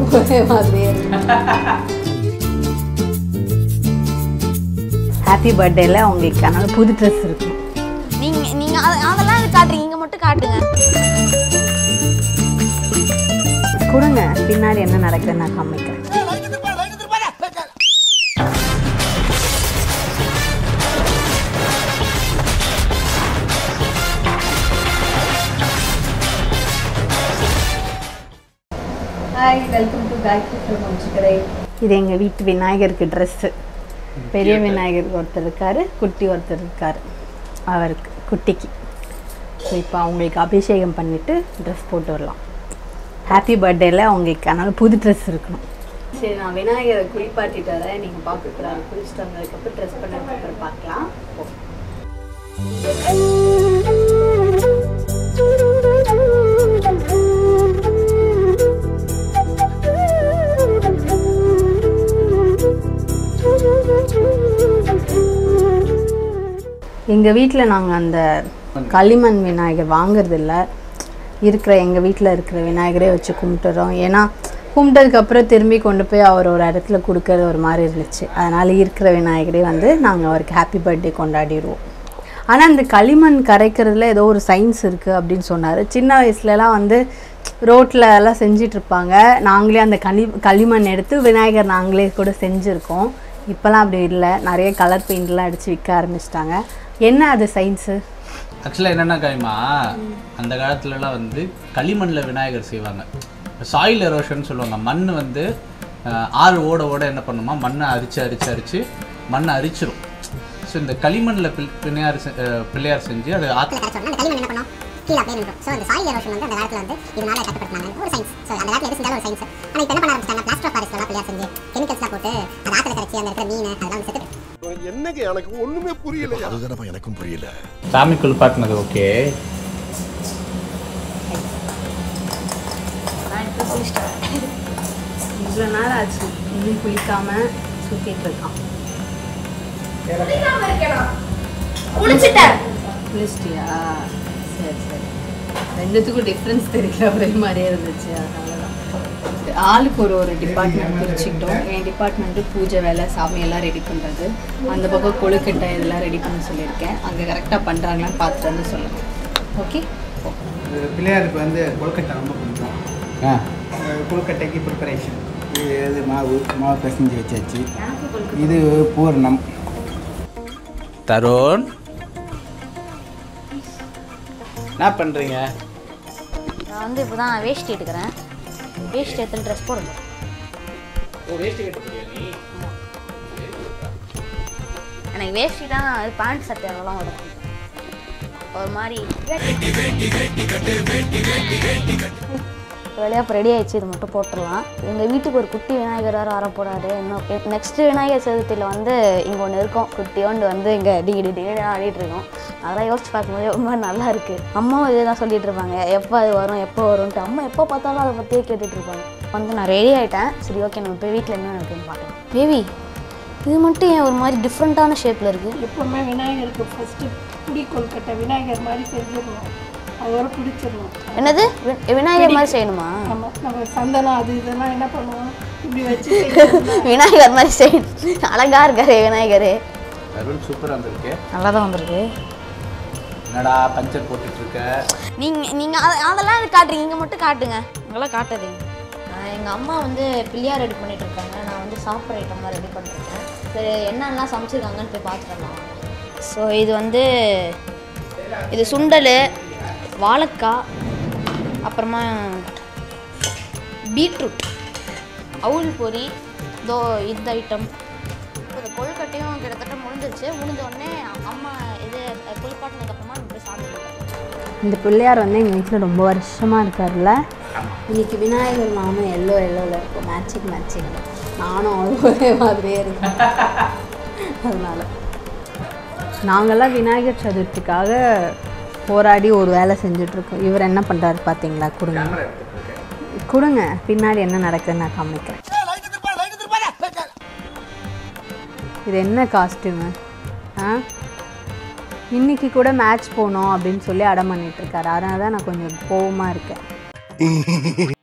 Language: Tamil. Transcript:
ஒரே மாதிரியே இருக்கு ஹாப்பி பர்த்டேல உங்களுக்கு அதனால புது ட்ரெஸ் இருக்கும் நீங்க நீங்க அத- அதெல்லாம் இது காட்டுறீங்க இங்க மட்டும் காட்டுங்க கொடுங்க பின்னாடி என்ன நடக்குதுன்னு நான் காமிக்கிறேன் ஹாய் வெல்கம் டு காயத்ரி கடை இது எங்கள் வீட்டு விநாயகருக்கு ட்ரெஸ்ஸு பெரிய விநாயகர் ஒருத்தர் இருக்காரு குட்டி ஒருத்தர் இருக்காரு அவருக்கு குட்டிக்கு ஸோ இப்போ அவங்களுக்கு அபிஷேகம் பண்ணிவிட்டு ட்ரெஸ் போட்டு வரலாம் ஹாப்பி பர்த்டேல அவங்களுக்கு அதனால புது ட்ரெஸ் இருக்கணும் சரி நான் விநாயகரை குளிப்பாட்டிட்டு வரேன் நீங்கள் பார்க்கக்கூடாது குளிச்சுட்டு வந்ததுக்கப்புறம் ட்ரெஸ் பண்ணதுக்கப்புறம் பார்க்கலாம் எங்கள் வீட்டில் நாங்கள் அந்த களிமண் விநாயகர் வாங்குறதில்ல இருக்கிற எங்கள் வீட்டில் இருக்கிற விநாயகரே வச்சு கும்பிட்டுறோம் ஏன்னா கும்பிட்டதுக்கப்புறம் திரும்பி கொண்டு போய் அவர் ஒரு இடத்துல கொடுக்கறது ஒரு மாதிரி இருந்துச்சு அதனால் இருக்கிற விநாயகரே வந்து நாங்கள் அவருக்கு ஹாப்பி பர்த்டே கொண்டாடிடுவோம் ஆனால் அந்த களிமண் கரைக்கிறதுல ஏதோ ஒரு சயின்ஸ் இருக்குது அப்படின்னு சொன்னார் சின்ன வயசுலலாம் வந்து ரோட்டில் எல்லாம் செஞ்சிட்டு இருப்பாங்க நாங்களே அந்த களி களிமண் எடுத்து விநாயகர் நாங்களே கூட செஞ்சுருக்கோம் இப்போலாம் அப்படி இல்லை நிறைய கலர் பெயிண்ட்லாம் அடித்து விற்க ஆரம்பிச்சிட்டாங்க என்ன அது சயின்ஸு ஆக்சுவலாக என்னென்ன காயமா அந்த காலத்துலலாம் வந்து களிமண்ணில் விநாயகர் செய்வாங்க சாயில் எரோஷன் சொல்லுவாங்க மண் வந்து அஹ், ஆறு ஓட ஓட என்ன பண்ணுமா மண்ணை அரிச்சு அரிச்சு அரிச்சு மண்ணை அரிச்சிரும் ஸோ இந்த களிமண்ணில் பிள் பிள்ளையார் செ- அஹ், பிள்ளையார் செஞ்சு அது ஆத் அந்த களிமண் என்ன பண்ணும் கீழே அப்படியே நின்றோம் ஸோ அந்த சாயில் எரோஷன் வந்து அந்த காலத்தில் வந்து இதனால கட்டுப்படுத்தினாங்க ஒரு சயின்ஸ் ஸோ அந்த காலத்தில் எது செஞ்சாலும் ஒரு சயின்ஸ் ஆனால் இப்போ என்ன பண்ண ஆரம்பிச்சிட்டாங்க பிளாஸ்டர் ஃபாரஸ்ட்லாம் பிள்ளையார் செஞ்சு கெமிக்கல்ஸ்லாம் போட்டு அது ஆற்றுல கரைச்சி அந்த இருக்கிற மீன் அதெல்லாம் செத்து என்னங்க எனக்கு ஒண்ணுமே புரியல அதுதானப்பா எனக்கும் புரியல சாமி குளிப்பாட்டினது ஓகே இவ்வளோ நாள் ஆச்சு இன்னும் குளிக்காமல் சுற்றிட்டு இருக்கான் குளிச்சுட்டேன் குளிச்சிட்டியா சரி சரி ரெண்டுத்துக்கும் டிஃப்ரென்ஸ் தெரியல ஒரே மாதிரியே இருந்துச்சு அதனால தான் ஆளுக்கு ஒரு ஒரு டிபார்ட்மெண்ட் பிரிச்சுக்கிட்டோம் என் டிபார்ட்மெண்ட்டு பூஜை வேலை சாமியெல்லாம் ரெடி பண்ணுறது அந்த பக்கம் கொழுக்கட்டை இதெல்லாம் ரெடி பண்ண சொல்லியிருக்கேன் அங்கே கரெக்டாக பண்ணுறாங்களான்னு பார்த்துட்டு வந்து சொல்லுங்கள் ஓகே பிள்ளையாருக்கு வந்து கொழுக்கட்டை ரொம்ப பிடிக்கும் ஆ அஹ் கொழுக்கட்டைக்கு ப்ரிப்பரேஷன் இது இது மாவு மாவு பிசைஞ்சு வச்சாச்சு இது பூர்ணம் தருண் என்ன பண்ணுறீங்க நான் வந்து இப்போ தான் வேஷ்டி எடுக்கிறேன் வேஷ்டி எடுத்து ட்ரெஸ் போடணும் ஓ வேஷ்டி கட்ட போறியா நீ எனக்கு வேஷ்டி தான் பேண்ட் சட்டை அதெல்லாம் வரும் ஒரு மாதிரி வேலையாக இப்போ ரெடி ஆயிடுச்சு இது மட்டும் போட்டுடலாம் எங்கள் வீட்டுக்கு ஒரு குட்டி விநாயகர் வேறு வர போறாரு இன்னும் நெக்ஸ்ட் விநாயகர் சதுர்த்தியில் வந்து இங்கே ஒன்று இருக்கும் குட்டியோண்டு வந்து இங்கே டிகிரி டிகிரி ஆடிட்டு இருக்கோம் அதெல்லாம் யோசிச்சு பார்க்கும்போது ரொம்ப நல்லா இருக்குது அம்மாவும் இதே தான் சொல்லிட்டு இருப்பாங்க எப்போ அது வரும் எப்போ வரும்ன்ட்டு அம்மா எப்போ பார்த்தாலும் அதை பற்றியே கேட்டுட்டு இருப்பாங்க வந்து நான் ரெடி ஆகிட்டேன் சரி ஓகே நம்ம போய் வீட்டில் என்ன இருக்குன்னு பார்க்கலாம் பேபி இது மட்டும் ஏன் ஒரு மாதிரி டிஃப்ரெண்ட்டான ஷேப்பில் இருக்குது எப்பவுமே விநாயகருக்கு ஃபஸ்ட்டு புடி கொழுக்கட்டை விநாயகர் மாதிரி செஞ்சிடணும் அவரை பிடிச்சிடணும் என்னது வி- விநாயகர் மாதிரி செய்யணுமா ஆமாம் நம்ம சந்தனம் அது இதெல்லாம் என்ன பண்ணுவோம் இப்படி வச்சு செய்யணும். விநாயகர் மாதிரி செய்யணும் அழகா இருக்காரு விநாயகர் தருண் சூப்பராக வந்திருக்கு நல்லா தான் வந்திருக்கு என்னடா பஞ்சர் போட்டுட்டு இருக்க நீங்கள் நீங்கள் அதெல்லாம் இது காட்டுறீங்க இங்கே மட்டும் காட்டுங்க அங்கெல்லாம் காட்டாதீங்க எங்கள் அம்மா வந்து பிள்ளையார் ரெடி பண்ணிட்டு இருக்காங்க நான் வந்து சாப்பிட்ற ஐட்டம்லாம் ரெடி பண்ணிருக்கேன் சரி என்னென்னலாம் சமைச்சிருக்காங்கன்னு போய் பார்த்துடலாம் ஸோ இது வந்து இது சுண்டல் வாழைக்காய் அப்புறமா பீட்ரூட் அவுள் பொரி தோ இந்த ஐட்டம் இந்த கொழுக்கட்டையும் கிட்டத்தட்ட முடிஞ்சிருச்சு முடிஞ்ச உடனே அம்மா இது குளிப்பாட்டினதுக்கப்புறமா நம்ம போய் சாப்பிட்டு இந்த பிள்ளையார் வந்து எங்கள் வீட்டில் ரொம்ப வருஷமாக இருக்கார்ல இன்னைக்கு விநாயகர் நானும் எல்லோ எல்லோவில் இருக்கும் மேட்சிங் மேட்சிங் நானும் அவரும் ஒரே மாதிரியே இருக்கேன் அதனால நாங்கள்லாம் விநாயகர் சதுர்த்திக்காக போராடி ஒரு வேலை செஞ்சுட்ருக்கோம் இவர் என்ன பண்ணுறாரு பார்த்தீங்களா கொடுங்க கொடுங்க பின்னாடி என்ன நடக்குதுன்னு நான் காமிக்கிறேன் இது என்ன காஸ்டியூமு ஆ இன்னைக்கு கூட மேட்ச் போகணும் அப்படின்னு சொல்லி அடம் பண்ணிட்டு இருக்காரு அதனால தான் நான் கொஞ்சம் கோவமாக இருக்கேன்